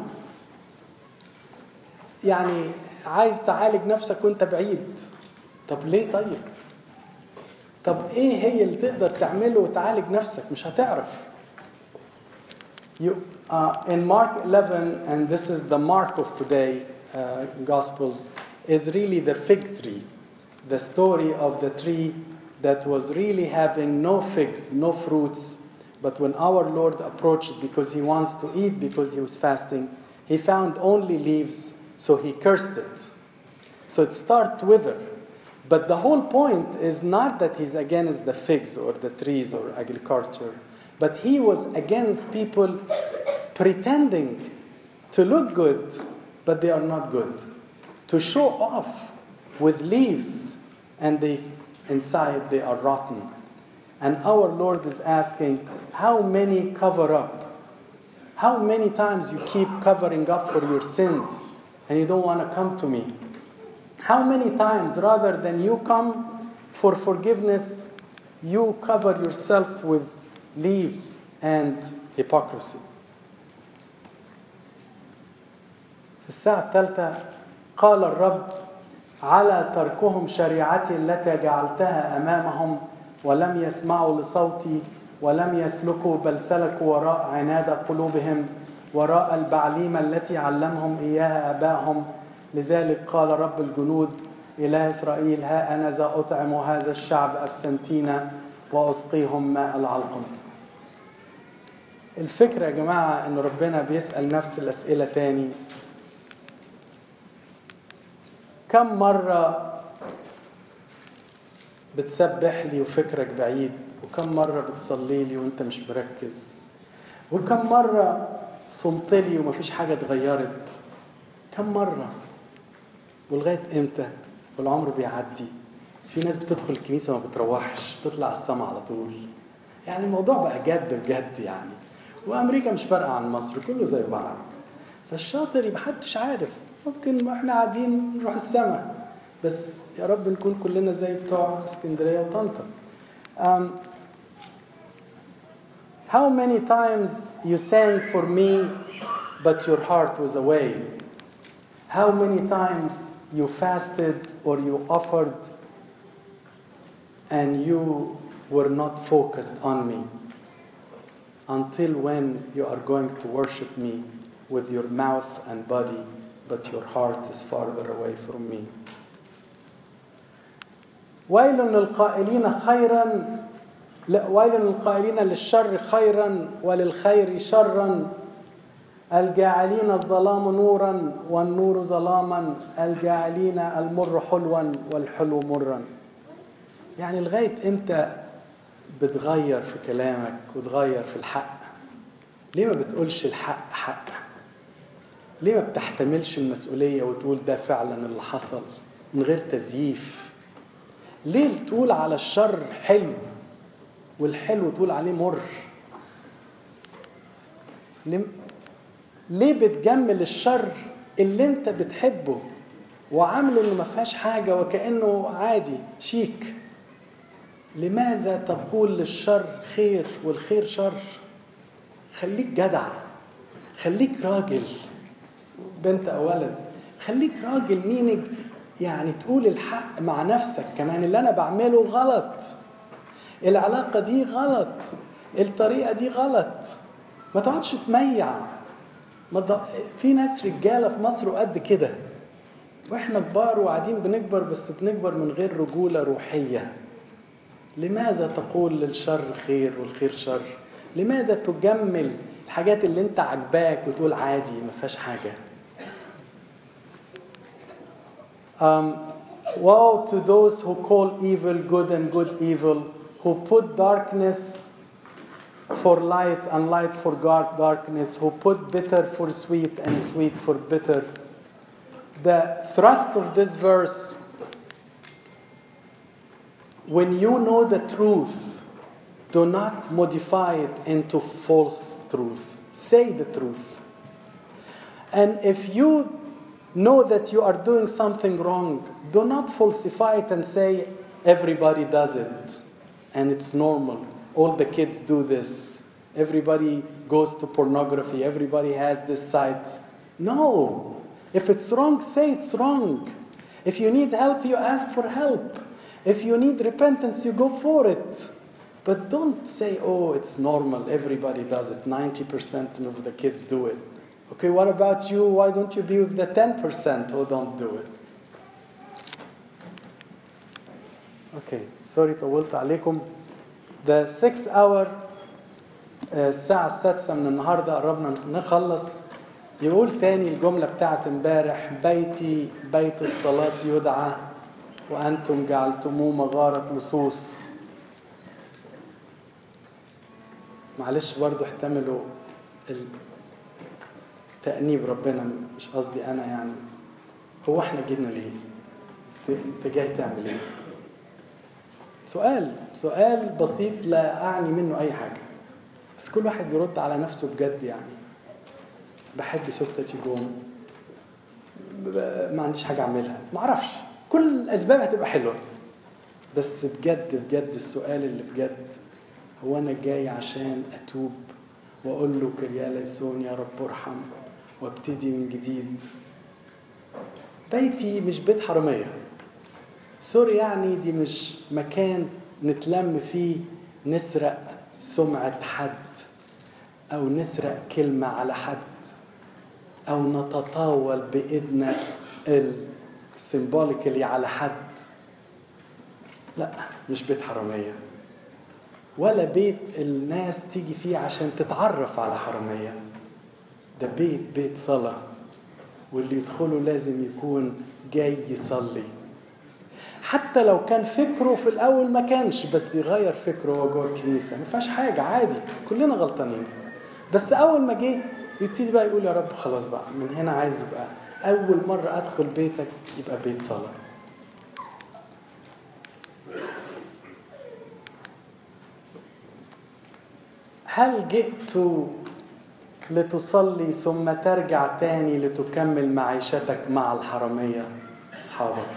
يعني عايز تعالج نفسك وانت بعيد طب ليه طيب طب ايه هي اللي تقدر تعمله وتعالج نفسك مش هتعرف you, uh, in Mark 11 and this is the mark of today uh, Gospels is really the fig tree the story of the tree that was really having no figs no fruits But when our Lord approached because he wants to eat because he was fasting, he found only leaves, so he cursed it. So it started to wither. But the whole point is not that he's against the figs or the trees or agriculture, but he was against people pretending to look good, but they are not good. To show off with leaves, and they inside they are rotten. And our Lord is asking, how many cover up? How many times you keep covering up for your sins and you don't want to come to me? How many times, rather than you come for forgiveness, you cover yourself with leaves and hypocrisy? في الساعة الثالثة قال الرب على تركهم شريعتي التي جعلتها أمامهم ولم يسمعوا لصوتي ولم يسلكوا بل سلكوا وراء عناد قلوبهم وراء البعليم التي علمهم إياها آبائهم لذلك قال رب الجنود إله إسرائيل ها أنا ذا أطعم هذا الشعب أبسنتين وأسقيهم ماء العلقم الفكرة يا جماعة إن ربنا بيسأل نفس الأسئلة تاني كم مرة بتسبح لي وفكرك بعيد وكم مرة بتصلي لي وانت مش مركز وكم مرة صمت لي ومفيش حاجة اتغيرت كم مرة ولغاية امتى والعمر بيعدي في ناس بتدخل الكنيسة ما بتروحش تطلع السما على طول يعني الموضوع بقى جد بجد يعني وامريكا مش فارقة عن مصر كله زي بعض فالشاطر يبقى محدش عارف ممكن واحنا قاعدين نروح السما بس يا رب نكون كلنا زي بتوع اسكندريه وطنطا um, How many times you sang for me but your heart was away? How many times you fasted or you offered and you were not focused on me? Until when you are going to worship me with your mouth and body but your heart is farther away from me. ويل للقائلين خيرا ويل للقائلين للشر خيرا وللخير شرا الجاعلين الظلام نورا والنور ظلاما الجاعلين المر حلوا والحلو مرا يعني لغايه امتى بتغير في كلامك وتغير في الحق ليه ما بتقولش الحق حق ليه ما بتحتملش المسؤولية وتقول ده فعلا اللي حصل من غير تزييف ليه تقول على الشر حلو والحلو تقول عليه مر ليه بتجمل الشر اللي انت بتحبه وعامله انه ما فيهاش حاجه وكانه عادي شيك لماذا تقول للشر خير والخير شر خليك جدع خليك راجل بنت او ولد خليك راجل مينج يعني تقول الحق مع نفسك كمان اللي انا بعمله غلط العلاقه دي غلط الطريقه دي غلط ما تقعدش تميع ما ض... في ناس رجاله في مصر وقد كده واحنا كبار وقاعدين بنكبر بس بنكبر من غير رجوله روحيه لماذا تقول للشر خير والخير شر لماذا تجمل الحاجات اللي انت عجباك وتقول عادي ما فيهاش حاجه um, woe to those who call evil good and good evil who put darkness for light and light for darkness who put bitter for sweet and sweet for bitter the thrust of this verse when you know the truth, do not modify it into false truth. Say the truth. And if you know that you are doing something wrong, do not falsify it and say, everybody does it and it's normal. All the kids do this. Everybody goes to pornography. Everybody has this site. No. If it's wrong, say it's wrong. If you need help, you ask for help. If you need repentance, you go for it. But don't say, oh, it's normal, everybody does it, 90% of the kids do it. Okay, what about you? Why don't you be with the 10% who don't do it? Okay, sorry طولت عليكم. The six hour الساعة السادسة من النهاردة قربنا نخلص يقول تاني الجملة بتاعت امبارح بيتي بيت الصلاة يدعى وأنتم جعلتموه مغارة لصوص معلش برضو احتملوا تأنيب ربنا مش قصدي أنا يعني هو احنا جينا ليه؟ انت جاي تعمل ايه؟ سؤال سؤال بسيط لا أعني منه أي حاجة بس كل واحد يرد على نفسه بجد يعني بحب سكتة جون ما عنديش حاجة أعملها ما أعرفش كل الأسباب هتبقى حلوة بس بجد بجد السؤال اللي بجد هو أنا جاي عشان أتوب وأقول له كريا ليسون يا رب ارحم وابتدي من جديد بيتي مش بيت حرامية سوري يعني دي مش مكان نتلم فيه نسرق سمعة حد أو نسرق كلمة على حد أو نتطاول بإيدنا السيمبوليكالي على حد لا مش بيت حرامية ولا بيت الناس تيجي فيه عشان تتعرف على حرامية ده بيت بيت صلاة واللي يدخله لازم يكون جاي يصلي حتى لو كان فكره في الأول ما كانش بس يغير فكره وهو جوه الكنيسة ما فيهاش حاجة عادي كلنا غلطانين بس أول ما جه يبتدي بقى يقول يا رب خلاص بقى من هنا عايز يبقى أول مرة أدخل بيتك يبقى بيت صلاة هل جئت لتصلي ثم ترجع تاني لتكمل معيشتك مع الحرامية أصحابك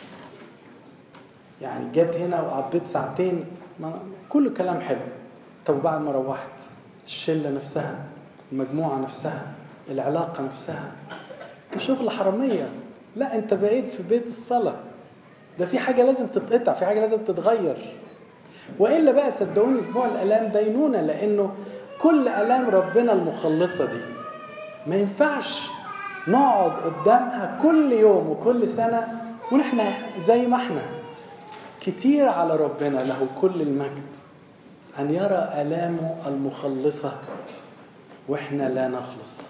يعني جيت هنا وقضيت ساعتين كل كلام حلو طب بعد ما روحت الشلة نفسها المجموعة نفسها العلاقة نفسها ده شغل حرامية لا انت بقيت في بيت الصلاة ده في حاجة لازم تتقطع في حاجة لازم تتغير وإلا بقى صدقوني أسبوع الآلام دينونة لأنه كل آلام ربنا المخلصة دي ما ينفعش نقعد قدامها كل يوم وكل سنة ونحن زي ما احنا كتير على ربنا له كل المجد أن يرى آلامه المخلصة وإحنا لا نخلص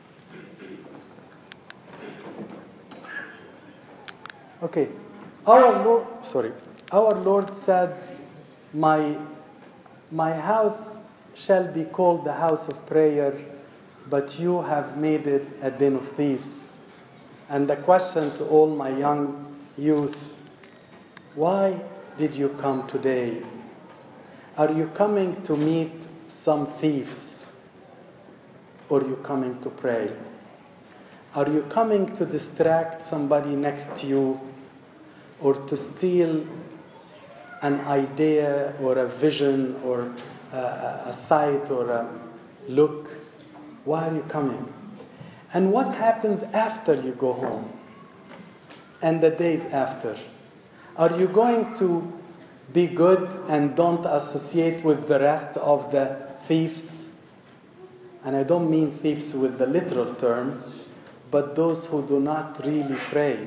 Okay, our Lord, sorry, our Lord said, "My, my house shall be called the house of prayer, but you have made it a den of thieves." And the question to all my young youth: Why did you come today? Are you coming to meet some thieves? Or are you coming to pray? Are you coming to distract somebody next to you or to steal an idea or a vision or a, a sight or a look? Why are you coming? And what happens after you go home and the days after? Are you going to be good and don't associate with the rest of the thieves? And I don't mean thieves with the literal term, but those who do not really pray.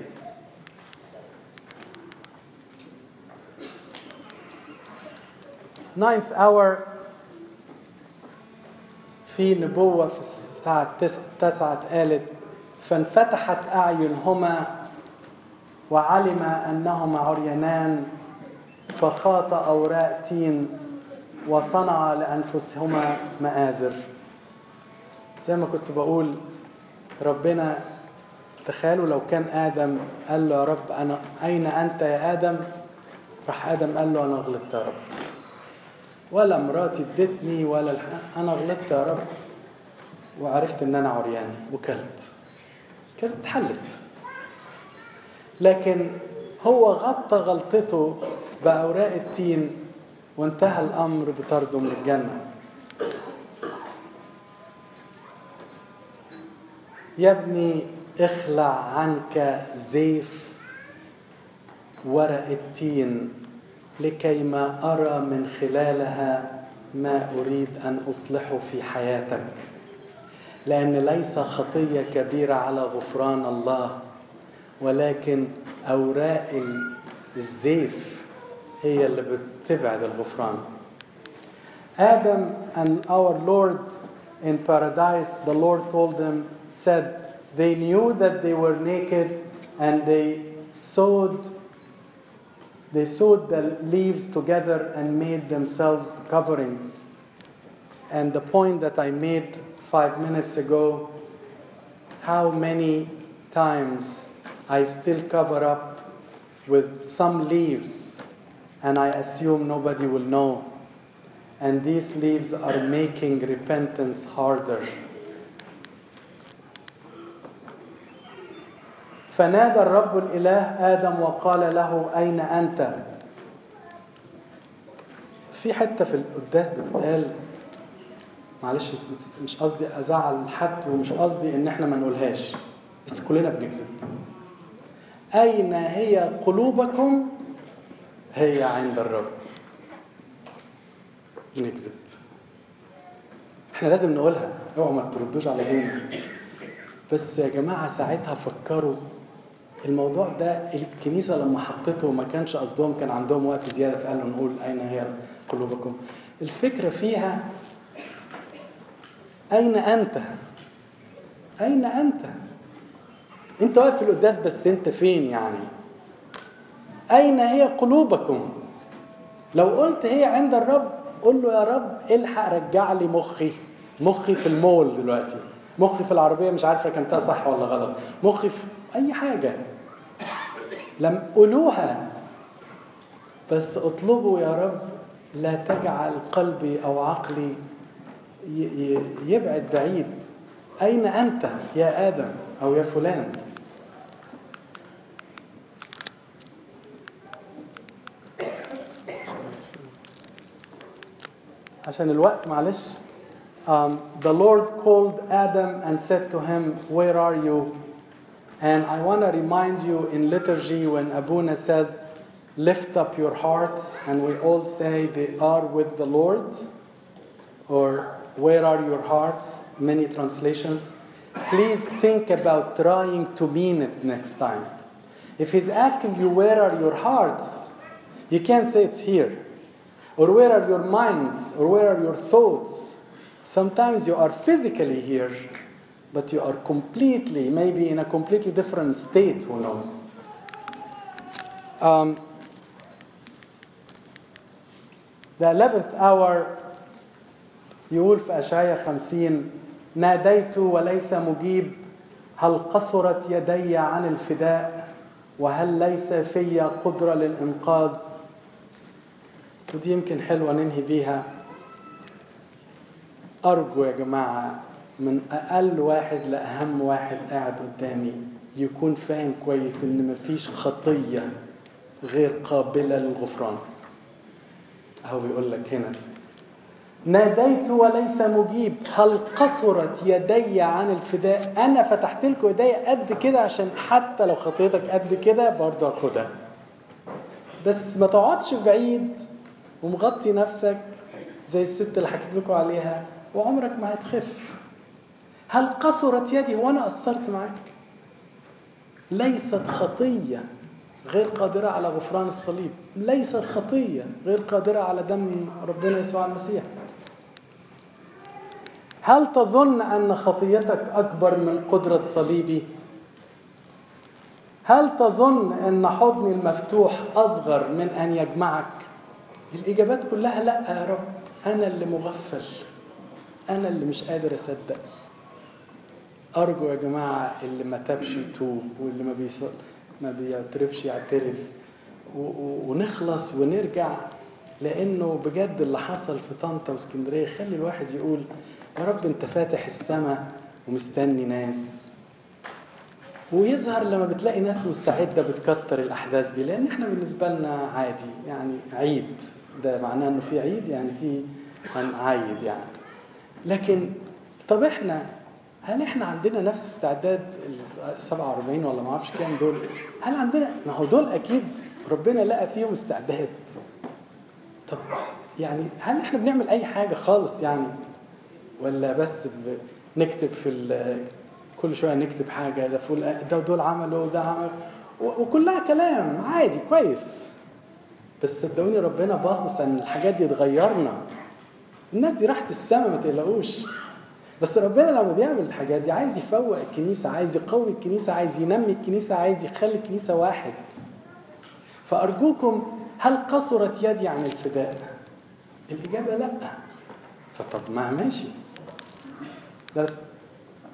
Ninth hour في نبوة في الساعة التاسعة قالت فانفتحت أعينهما وعلم أنهما عريانان فخاط أوراق تين وصنع لأنفسهما مآزر زي ما كنت بقول ربنا تخيلوا لو كان آدم قال له يا رب أنا أين أنت يا آدم راح آدم قال له أنا غلطت يا رب ولا مراتي ادتني ولا الح... أنا غلطت يا رب وعرفت إن أنا عريان وكلت كانت اتحلت لكن هو غطى غلطته بأوراق التين وانتهى الأمر بطرده من الجنة يا ابني اخلع عنك زيف ورق التين لكي ما أرى من خلالها ما أريد أن أصلحه في حياتك لأن ليس خطية كبيرة على غفران الله ولكن أوراق الزيف هي اللي بتبعد الغفران Adam and our Lord in paradise, the Lord told them, said, they knew that they were naked and they sewed they sewed the leaves together and made themselves coverings. And the point that I made five minutes ago how many times I still cover up with some leaves and I assume nobody will know. And these leaves are making repentance harder. فنادى الرب الإله آدم وقال له أين أنت؟ في حتة في القداس بتتقال معلش مش قصدي أزعل حد ومش قصدي إن إحنا ما نقولهاش بس كلنا بنكذب أين هي قلوبكم هي عند الرب بنكذب احنا لازم نقولها اوعوا ما تردوش على دينا بس يا جماعة ساعتها فكروا الموضوع ده الكنيسة لما حطته ما كانش قصدهم كان عندهم وقت زيادة فقالوا نقول أين هي قلوبكم الفكرة فيها أين أنت أين أنت أنت واقف في القداس بس أنت فين يعني أين هي قلوبكم لو قلت هي عند الرب قل له يا رب الحق رجع لي مخي مخي في المول دلوقتي مخي في العربية مش عارف ركنتها صح ولا غلط مخي في أي حاجة لم قولوها بس اطلبوا يا رب لا تجعل قلبي أو عقلي يبعد بعيد أين أنت يا آدم أو يا فلان عشان الوقت معلش um, the Lord called Adam and said to him where are you and I want to remind you in liturgy when Abuna says lift up your hearts and we all say they are with the Lord or where are your hearts many translations please think about trying to mean it next time if he's asking you where are your hearts you can't say it's here or where are your minds? Or where are your thoughts? Sometimes you are physically here, but you are completely, maybe in a completely different state, who knows? Um, the 11th hour يقول في أشعية خمسين ناديت وليس مجيب هل قصرت يدي عن الفداء وهل ليس في قدرة للإنقاذ ودي يمكن حلوة ننهي بيها أرجو يا جماعة من أقل واحد لأهم واحد قاعد قدامي يكون فاهم كويس إن مفيش خطية غير قابلة للغفران أهو بيقول لك هنا ناديت وليس مجيب هل قصرت يدي عن الفداء أنا فتحت لكم يدي قد كده عشان حتى لو خطيتك قد كده برضه أخدها بس ما تقعدش بعيد ومغطي نفسك زي الست اللي حكيت لكم عليها وعمرك ما هتخف هل قصرت يدي وانا قصرت معاك ليست خطيه غير قادره على غفران الصليب ليست خطيه غير قادره على دم ربنا يسوع المسيح هل تظن ان خطيتك اكبر من قدره صليبي هل تظن ان حضني المفتوح اصغر من ان يجمعك الإجابات كلها لا يا رب أنا اللي مغفل أنا اللي مش قادر أصدق أرجو يا جماعة اللي ما تابش يتوب واللي ما بيص... ما بيعترفش يعترف و... و... ونخلص ونرجع لأنه بجد اللي حصل في طنطا واسكندرية خلي الواحد يقول يا رب أنت فاتح السماء ومستني ناس ويظهر لما بتلاقي ناس مستعدة بتكتر الأحداث دي لأن احنا بالنسبة لنا عادي يعني عيد ده معناه انه في عيد يعني في هنعيد يعني لكن طب احنا هل احنا عندنا نفس استعداد ال 47 ولا ما اعرفش كام دول هل عندنا ما هو دول اكيد ربنا لقى فيهم استعداد طب يعني هل احنا بنعمل اي حاجه خالص يعني ولا بس نكتب في كل شويه نكتب حاجه ده فول ده دول عملوا ده عمل وكلها كلام عادي كويس بس صدقوني ربنا باصص ان الحاجات دي تغيرنا الناس دي راحت السما ما تقلقوش بس ربنا لما بيعمل الحاجات دي عايز يفوق الكنيسة عايز يقوي الكنيسة عايز ينمي الكنيسة عايز يخلي الكنيسة واحد فأرجوكم هل قصرت يدي عن الفداء الإجابة لا فطب ما ماشي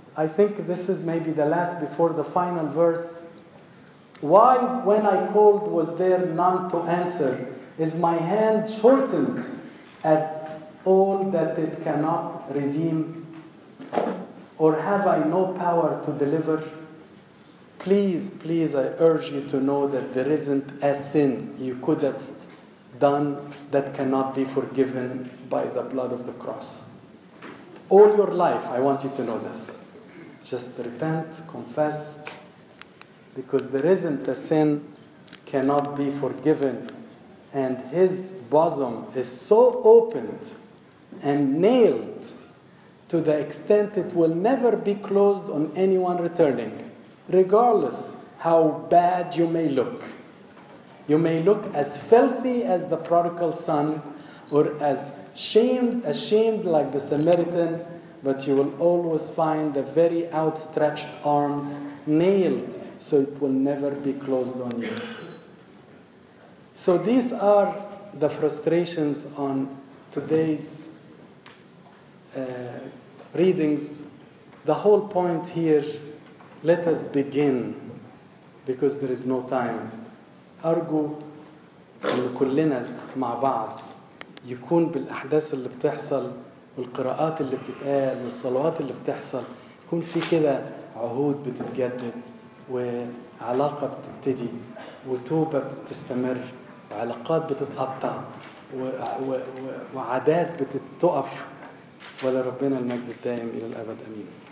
I think this is maybe the last before the final verse. Why, when I called, was there none to answer? Is my hand shortened at all that it cannot redeem? Or have I no power to deliver? Please, please, I urge you to know that there isn't a sin you could have done that cannot be forgiven by the blood of the cross. All your life, I want you to know this. Just repent, confess, because there isn't a sin cannot be forgiven. And his bosom is so opened and nailed to the extent it will never be closed on anyone returning, regardless how bad you may look. You may look as filthy as the prodigal son or as shamed, ashamed like the Samaritan, but you will always find the very outstretched arms nailed so it will never be closed on you. So these are the frustrations on today's uh, readings. The whole point here, let us begin because there is no time. أرجو إن كلنا مع بعض يكون بالأحداث اللي بتحصل والقراءات اللي بتتقال والصلوات اللي بتحصل يكون في كده عهود بتتجدد وعلاقة بتبتدي وتوبة بتستمر وعلاقات بتتقطع و... و... و... وعادات بتتقف ولربنا المجد الدائم إلى الأبد أمين